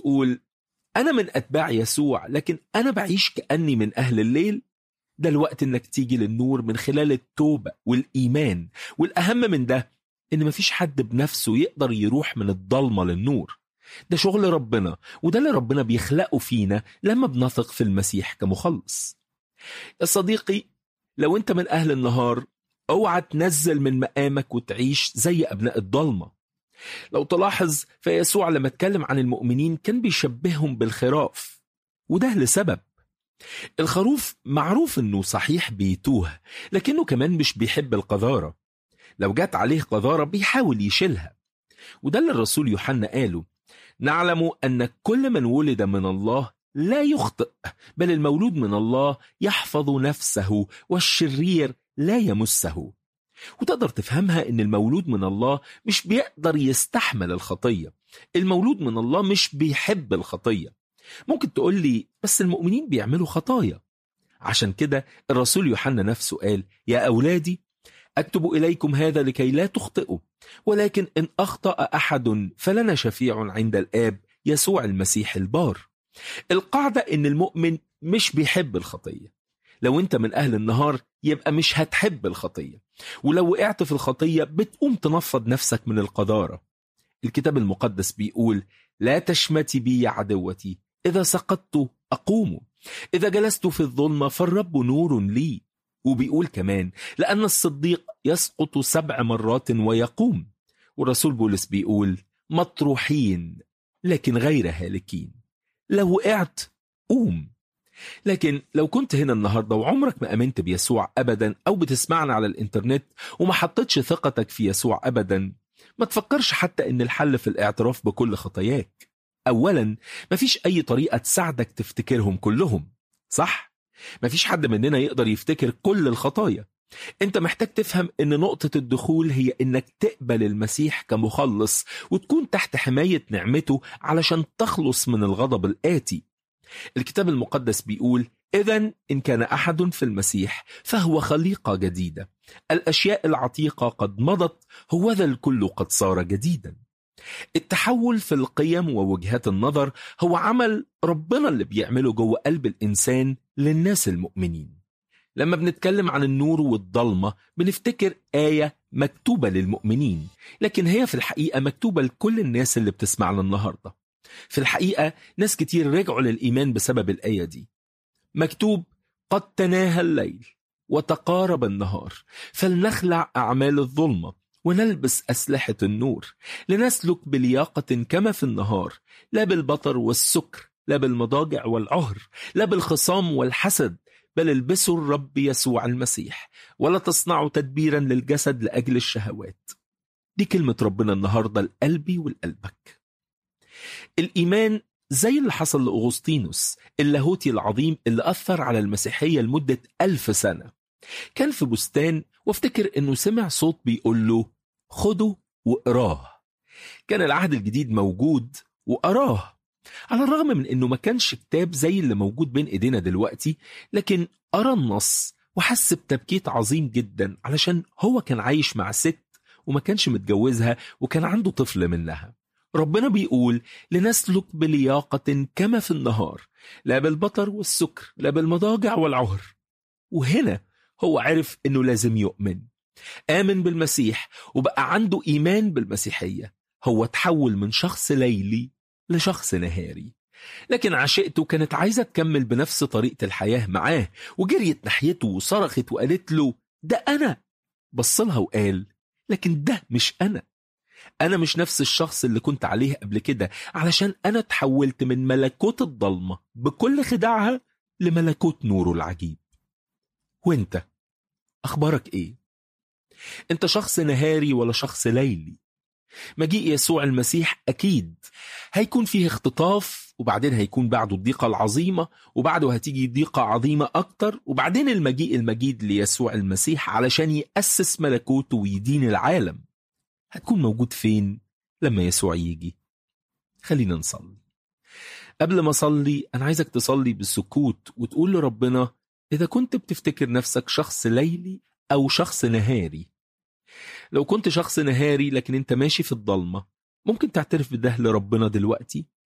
بتقول أنا من أتباع يسوع لكن أنا بعيش كأني من أهل الليل ده الوقت إنك تيجي للنور من خلال التوبة والإيمان والأهم من ده إن مفيش حد بنفسه يقدر يروح من الضلمة للنور ده شغل ربنا وده اللي ربنا بيخلقه فينا لما بنثق في المسيح كمخلص يا صديقي لو انت من أهل النهار اوعى تنزل من مقامك وتعيش زي أبناء الضلمة لو تلاحظ فيسوع لما اتكلم عن المؤمنين كان بيشبههم بالخراف وده لسبب الخروف معروف انه صحيح بيتوه لكنه كمان مش بيحب القذارة لو جات عليه قذارة بيحاول يشيلها وده اللي الرسول يوحنا قاله نعلم أن كل من ولد من الله لا يخطئ بل المولود من الله يحفظ نفسه والشرير لا يمسه وتقدر تفهمها ان المولود من الله مش بيقدر يستحمل الخطية المولود من الله مش بيحب الخطية ممكن تقول لي بس المؤمنين بيعملوا خطايا عشان كده الرسول يوحنا نفسه قال يا أولادي أكتب إليكم هذا لكي لا تخطئوا ولكن إن أخطأ أحد فلنا شفيع عند الآب يسوع المسيح البار القاعدة إن المؤمن مش بيحب الخطية لو أنت من أهل النهار يبقى مش هتحب الخطية ولو وقعت في الخطية بتقوم تنفض نفسك من القذارة الكتاب المقدس بيقول لا تشمتي بي يا عدوتي إذا سقطت أقوم إذا جلست في الظلمة فالرب نور لي وبيقول كمان لأن الصديق يسقط سبع مرات ويقوم والرسول بولس بيقول مطروحين لكن غير هالكين لو وقعت قوم لكن لو كنت هنا النهارده وعمرك ما امنت بيسوع ابدا او بتسمعنا على الانترنت وما حطيتش ثقتك في يسوع ابدا ما تفكرش حتى ان الحل في الاعتراف بكل خطاياك اولا مفيش اي طريقه تساعدك تفتكرهم كلهم صح مفيش حد مننا يقدر يفتكر كل الخطايا انت محتاج تفهم ان نقطة الدخول هي انك تقبل المسيح كمخلص وتكون تحت حماية نعمته علشان تخلص من الغضب الآتي الكتاب المقدس بيقول إذا إن كان أحد في المسيح فهو خليقة جديدة الأشياء العتيقة قد مضت هو ذا الكل قد صار جديدا التحول في القيم ووجهات النظر هو عمل ربنا اللي بيعمله جوه قلب الإنسان للناس المؤمنين لما بنتكلم عن النور والضلمة بنفتكر آية مكتوبة للمؤمنين لكن هي في الحقيقة مكتوبة لكل الناس اللي بتسمعنا النهاردة في الحقيقة ناس كتير رجعوا للإيمان بسبب الآية دي مكتوب قد تناهى الليل وتقارب النهار فلنخلع أعمال الظلمة ونلبس أسلحة النور لنسلك بلياقة كما في النهار لا بالبطر والسكر لا بالمضاجع والعهر لا بالخصام والحسد بل البسوا الرب يسوع المسيح ولا تصنعوا تدبيرا للجسد لأجل الشهوات دي كلمة ربنا النهاردة لقلبي ولقلبك الإيمان زي اللي حصل لأغسطينوس اللاهوتي العظيم اللي أثر على المسيحية لمدة ألف سنة كان في بستان وافتكر أنه سمع صوت بيقول له خده وقراه كان العهد الجديد موجود وقراه على الرغم من أنه ما كانش كتاب زي اللي موجود بين إيدينا دلوقتي لكن قرا النص وحس بتبكيت عظيم جدا علشان هو كان عايش مع ست وما كانش متجوزها وكان عنده طفل منها ربنا بيقول لنسلك بلياقة كما في النهار لا بالبطر والسكر لا بالمضاجع والعهر وهنا هو عرف انه لازم يؤمن آمن بالمسيح وبقى عنده إيمان بالمسيحية هو تحول من شخص ليلي لشخص نهاري لكن عشقته كانت عايزة تكمل بنفس طريقة الحياة معاه وجريت ناحيته وصرخت وقالت له ده أنا بصلها وقال لكن ده مش أنا أنا مش نفس الشخص اللي كنت عليه قبل كده علشان أنا تحولت من ملكوت الضلمة بكل خداعها لملكوت نوره العجيب وانت أخبارك إيه؟ أنت شخص نهاري ولا شخص ليلي؟ مجيء يسوع المسيح أكيد هيكون فيه اختطاف وبعدين هيكون بعده الضيقة العظيمة وبعده هتيجي ضيقة عظيمة أكتر وبعدين المجيء المجيد ليسوع المسيح علشان يأسس ملكوته ويدين العالم هتكون موجود فين لما يسوع يجي خلينا نصلي قبل ما أصلي أنا عايزك تصلي بالسكوت وتقول لربنا إذا كنت بتفتكر نفسك شخص ليلي أو شخص نهاري لو كنت شخص نهاري لكن أنت ماشي في الضلمة ممكن تعترف بده لربنا دلوقتي